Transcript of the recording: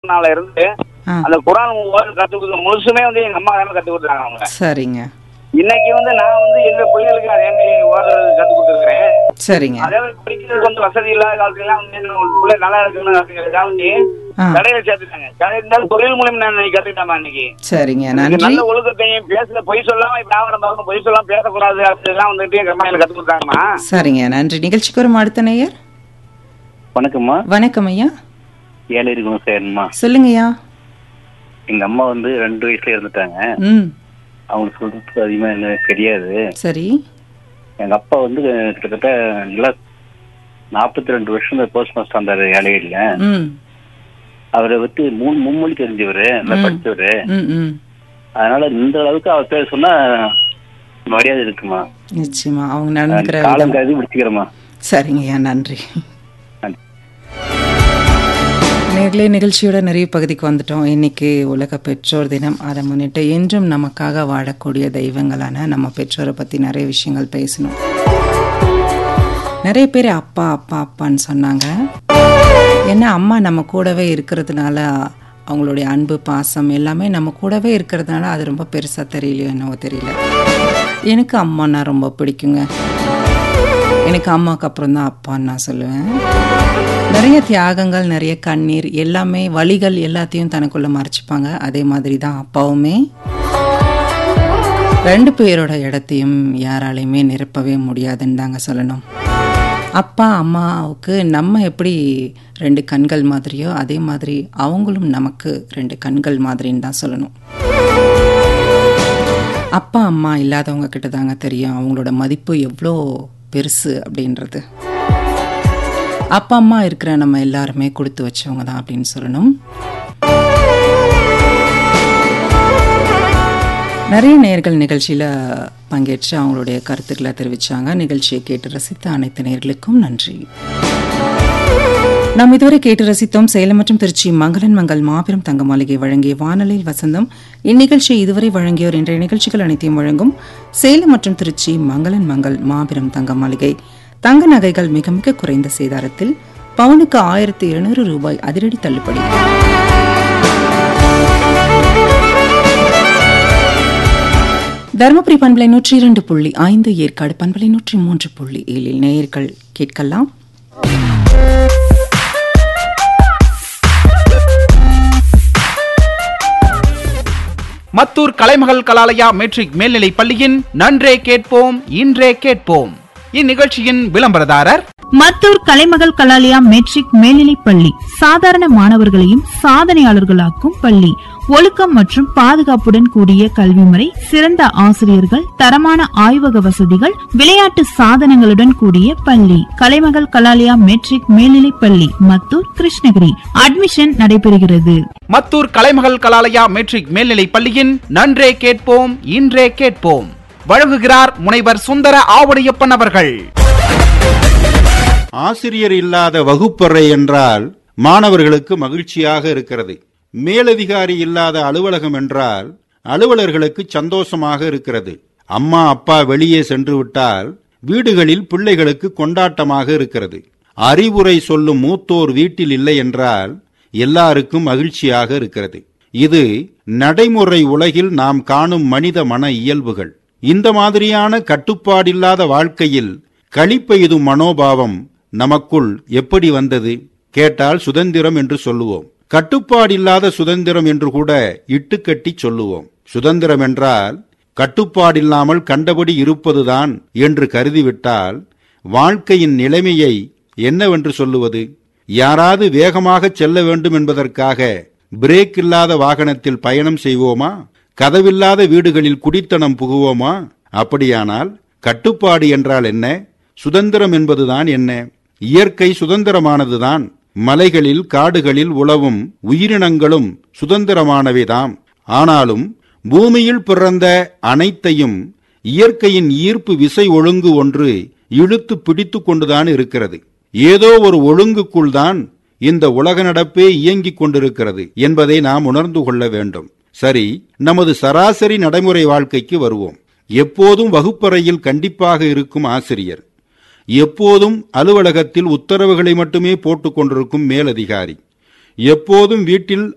நாள்ல இருந்து ஆ அந்த குரான் ஓத கத்து கொடுக்க முழுசுமே வந்து எங்க அம்மா தானே கத்து கொடுத்தாங்க அவங்க சரிங்க இன்னைக்கு வந்து நான் வந்து எங்க பிள்ளைகளுக்கு அதே மாதிரி ஓதுறது கத்து கொடுத்துருக்கேன் சரிங்க அதே மாதிரி படிக்கிறதுக்கு வந்து வசதி இல்லாத காலத்துலாம் வந்து ஒரு பிள்ளை நல்லா இருக்கணும் அப்படிங்கிறதுக்காக வேண்டி ஆ கடையில சேர்த்துட்டாங்க கடை இருந்தாலும் தொழில் மூலியம் நான் இன்னைக்கு கத்துக்கிட்டேன் இன்னைக்கு சரிங்க எனக்கு நன்றி நல்ல ஒழுக்கத்தையும் பேசல பொய் சொல்லாம இப்ப வியாபாரம் பார்க்கணும் பொய் சொல்லாம பேசக்கூடாது அப்படிலாம் வந்துட்டு எங்க அம்மா எனக்கு கத்து கொடுத்தாங்கம்மா சரிங்க நன்றி நிகழ்ச்சிக்கு வரும் அடுத்த நேயர் வணக்கம்மா வணக்கம் ஐயா ஏழை குணசேகரன்மா சொல்லுங்கய்யா எங்க அம்மா வந்து ரெண்டு வயசுல இருந்துட்டாங்க ம் அவங்களுக்கு சொல்றதுக்கு அதிகமா எனக்கு தெரியாது சரி எங்க அப்பா வந்து கிட்டத்தட்ட நல்லா நாற்பத்தி ரெண்டு வருஷம் போஸ்ட் மாஸ்டர் இருந்தாரு ஏழையில ம் அவரை வந்து மூணு மும்மொழி தெரிஞ்சவரு நல்லா ம். படிச்சவரு ம் ம் அதனால இந்த அளவுக்கு அவர் பேர் சொன்னா மரியாதை இருக்குமா நிச்சயமா அவங்க நடந்துக்கிற காலம் விதம் கருதி பிடிச்சிக்கிறோமா சரிங்கய்யா நன்றி நன்றி. நேர்களே நிகழ்ச்சியோட நிறைய பகுதிக்கு வந்துட்டோம் இன்னைக்கு உலக பெற்றோர் தினம் அதை முன்னிட்டு என்றும் நமக்காக வாழக்கூடிய தெய்வங்களான நம்ம பெற்றோரை பற்றி நிறைய விஷயங்கள் பேசணும் நிறைய பேர் அப்பா அப்பா அப்பான்னு சொன்னாங்க ஏன்னா அம்மா நம்ம கூடவே இருக்கிறதுனால அவங்களுடைய அன்பு பாசம் எல்லாமே நம்ம கூடவே இருக்கிறதுனால அது ரொம்ப பெருசாக தெரியலையோ என்னவோ தெரியல எனக்கு அம்மானா ரொம்ப பிடிக்குங்க எனக்கு அம்மாவுக்கு அப்புறம் தான் அப்பான்னு நான் சொல்லுவேன் நிறைய தியாகங்கள் நிறைய கண்ணீர் எல்லாமே வலிகள் எல்லாத்தையும் தனக்குள்ள மறைச்சிப்பாங்க அதே மாதிரி தான் அப்பாவுமே ரெண்டு பேரோட இடத்தையும் யாராலையுமே நிரப்பவே முடியாதுன்னு தாங்க சொல்லணும் அப்பா அம்மாவுக்கு நம்ம எப்படி ரெண்டு கண்கள் மாதிரியோ அதே மாதிரி அவங்களும் நமக்கு ரெண்டு கண்கள் மாதிரின்னு தான் சொல்லணும் அப்பா அம்மா இல்லாதவங்க கிட்ட தாங்க தெரியும் அவங்களோட மதிப்பு எவ்வளோ பெருசு அப்படின்றது அப்பா அம்மா இருக்கிற நம்ம எல்லாருமே கொடுத்து வச்சவங்க தான் அப்படின்னு சொல்லணும் நிறைய நேர்கள் நிகழ்ச்சியில் பங்கேற்று அவங்களுடைய கருத்துக்களை தெரிவித்தாங்க நிகழ்ச்சியை கேட்டு ரசித்த அனைத்து நேர்களுக்கும் நன்றி நாம் இதுவரை கேட்டு ரசித்தோம் சேலம் மற்றும் திருச்சி மங்களன் மங்கள் மாபெரும் தங்க மாளிகை வழங்கிய வானலில் வசந்தம் இந்நிகழ்ச்சியை இதுவரை வழங்கியோர் இன்றைய நிகழ்ச்சிகள் அனைத்தையும் வழங்கும் சேலம் மற்றும் திருச்சி மங்களன் மங்கள் மாபெரும் தங்க மாளிகை தங்க நகைகள் மிக மிக குறைந்த சேதாரத்தில் பவுனுக்கு ஆயிரத்தி இருநூறு ரூபாய் அதிரடி தள்ளுபடி தருமபுரி பண்பலை நூற்றி இரண்டு புள்ளி ஐந்து ஏற்காடு பண்பலை நூற்றி மூன்று புள்ளி ஏழில் நேயர்கள் கேட்கலாம் மத்தூர் கலைமகள் கலாலயா மெட்ரிக் மேல்நிலைப் பள்ளியின் நன்றே கேட்போம் இன்றே கேட்போம் இந்நிகழ்ச்சியின் விளம்பரதாரர் மத்தூர் கலைமகள் கலாலயா மெட்ரிக் மேல்நிலைப் பள்ளி சாதாரண மாணவர்களையும் சாதனையாளர்களாக்கும் பள்ளி ஒழுக்கம் மற்றும் பாதுகாப்புடன் கூடிய கல்வி முறை சிறந்த ஆசிரியர்கள் தரமான ஆய்வக வசதிகள் விளையாட்டு சாதனங்களுடன் கூடிய பள்ளி கலைமகள் கலாலயா மெட்ரிக் மேல்நிலைப் பள்ளி மத்தூர் கிருஷ்ணகிரி அட்மிஷன் நடைபெறுகிறது மத்தூர் கலைமகள் கலாலயா மெட்ரிக் மேல்நிலைப் பள்ளியின் நன்றே கேட்போம் இன்றே கேட்போம் வழங்குகிறார் முனைவர் சுந்தர ஆவுடையப்பன் அவர்கள் ஆசிரியர் இல்லாத வகுப்பறை என்றால் மாணவர்களுக்கு மகிழ்ச்சியாக இருக்கிறது மேலதிகாரி இல்லாத அலுவலகம் என்றால் அலுவலர்களுக்கு சந்தோஷமாக இருக்கிறது அம்மா அப்பா வெளியே சென்று விட்டால் வீடுகளில் பிள்ளைகளுக்கு கொண்டாட்டமாக இருக்கிறது அறிவுரை சொல்லும் மூத்தோர் வீட்டில் இல்லை என்றால் எல்லாருக்கும் மகிழ்ச்சியாக இருக்கிறது இது நடைமுறை உலகில் நாம் காணும் மனித மன இயல்புகள் இந்த மாதிரியான கட்டுப்பாடில்லாத வாழ்க்கையில் களிப்பெய்தும் மனோபாவம் நமக்குள் எப்படி வந்தது கேட்டால் சுதந்திரம் என்று சொல்லுவோம் கட்டுப்பாடில்லாத சுதந்திரம் என்று கூட இட்டுக்கட்டி சொல்லுவோம் சுதந்திரம் என்றால் கட்டுப்பாடில்லாமல் கண்டபடி இருப்பதுதான் என்று கருதிவிட்டால் வாழ்க்கையின் நிலைமையை என்னவென்று சொல்லுவது யாராவது வேகமாக செல்ல வேண்டும் என்பதற்காக பிரேக் இல்லாத வாகனத்தில் பயணம் செய்வோமா கதவில்லாத வீடுகளில் குடித்தனம் புகுவோமா அப்படியானால் கட்டுப்பாடு என்றால் என்ன சுதந்திரம் என்பதுதான் என்ன இயற்கை சுதந்திரமானதுதான் மலைகளில் காடுகளில் உழவும் உயிரினங்களும் சுதந்திரமானவைதாம் ஆனாலும் பூமியில் பிறந்த அனைத்தையும் இயற்கையின் ஈர்ப்பு விசை ஒழுங்கு ஒன்று இழுத்து பிடித்துக் கொண்டுதான் இருக்கிறது ஏதோ ஒரு ஒழுங்குக்குள் தான் இந்த உலக நடப்பே இயங்கிக் கொண்டிருக்கிறது என்பதை நாம் உணர்ந்து கொள்ள வேண்டும் சரி நமது சராசரி நடைமுறை வாழ்க்கைக்கு வருவோம் எப்போதும் வகுப்பறையில் கண்டிப்பாக இருக்கும் ஆசிரியர் எப்போதும் அலுவலகத்தில் உத்தரவுகளை மட்டுமே போட்டுக் கொண்டிருக்கும் மேலதிகாரி எப்போதும் வீட்டில்